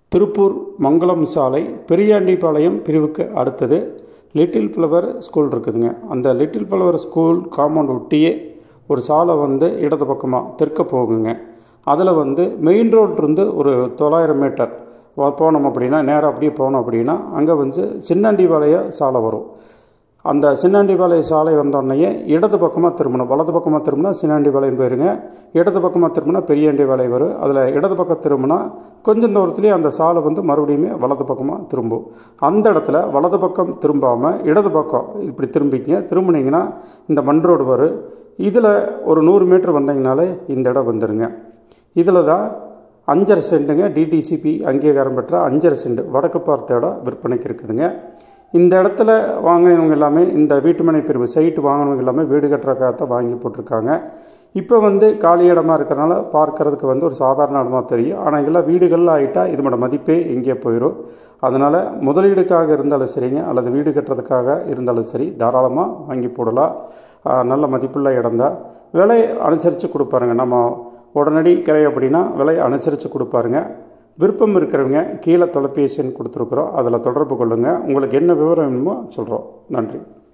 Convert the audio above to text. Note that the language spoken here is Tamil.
திருப்பூர் மங்களம் சாலை பெரியாண்டிபாளையம் பிரிவுக்கு அடுத்தது லிட்டில் ஃப்ளவர் ஸ்கூல் இருக்குதுங்க அந்த லிட்டில் ஃப்ளவர் ஸ்கூல் காம்பவுண்ட் ஒட்டியே ஒரு சாலை வந்து இடது பக்கமாக தெற்க போகுங்க அதில் வந்து மெயின் ரோட்லேருந்து ஒரு தொள்ளாயிரம் மீட்டர் வ- போனோம் அப்படின்னா நேராக அப்படியே போனோம் அப்படின்னா அங்கே வந்து சின்னாண்டிபாளைய சாலை வரும் அந்த சின்னாண்டிபாளைய சாலை வந்தோடனே இடது பக்கமாக திரும்பணும் வலது பக்கமாக திரும்பினா சின்னாண்டிபாளையம் போயிருங்க இடது பக்கமாக திரும்பினா பெரியாண்டிபாளையம் வரும் அதில் இடது பக்கம் திரும்பினா கொஞ்சம் தூரத்துலேயே அந்த சாலை வந்து மறுபடியுமே வலது பக்கமாக திரும்பும் அந்த இடத்துல வலது பக்கம் திரும்பாமல் இடது பக்கம் இப்படி திரும்பிங்க திரும்பினீங்கன்னா இந்த மண் ரோடு வரும் இதில் ஒரு நூறு மீட்டர் வந்தீங்கனாலே இந்த இடம் வந்துடுங்க இதில் தான் அஞ்சரை சென்ட்டுங்க டிடிசிபி அங்கீகாரம் பெற்ற அஞ்சரை சென்ட் வடக்கு பார்த்த இடம் விற்பனைக்கு இருக்குதுங்க இந்த இடத்துல வாங்கினவங்க எல்லாமே இந்த வீட்டுமனை பிரிவு சைட்டு வாங்கினவங்க எல்லாமே வீடு கட்டுறக்காக தான் வாங்கி போட்டிருக்காங்க இப்போ வந்து காலி இடமா இருக்கிறனால பார்க்கறதுக்கு வந்து ஒரு சாதாரண இடமா தெரியும் ஆனால் இங்கெல்லாம் வீடுகளில் ஆகிட்டா இதனோட மதிப்பே எங்கேயே போயிடும் அதனால் முதலீடுக்காக இருந்தாலும் சரிங்க அல்லது வீடு கட்டுறதுக்காக இருந்தாலும் சரி தாராளமாக வாங்கி போடலாம் ஆஹ் நல்ல மதிப்புள்ள இடம்தான் விலை அனுசரித்து கொடுப்பாருங்க நம்ம உடனடி கிரை அப்படின்னா விலை அனுசரித்து கொடுப்பாருங்க விருப்பம் இருக்கிறவங்க கீழே தொலைபேசி எண் கொடுத்துருக்குறோம் அதில் தொடர்பு கொள்ளுங்கள் உங்களுக்கு என்ன விவரம் வேணுமோ சொல்கிறோம் நன்றி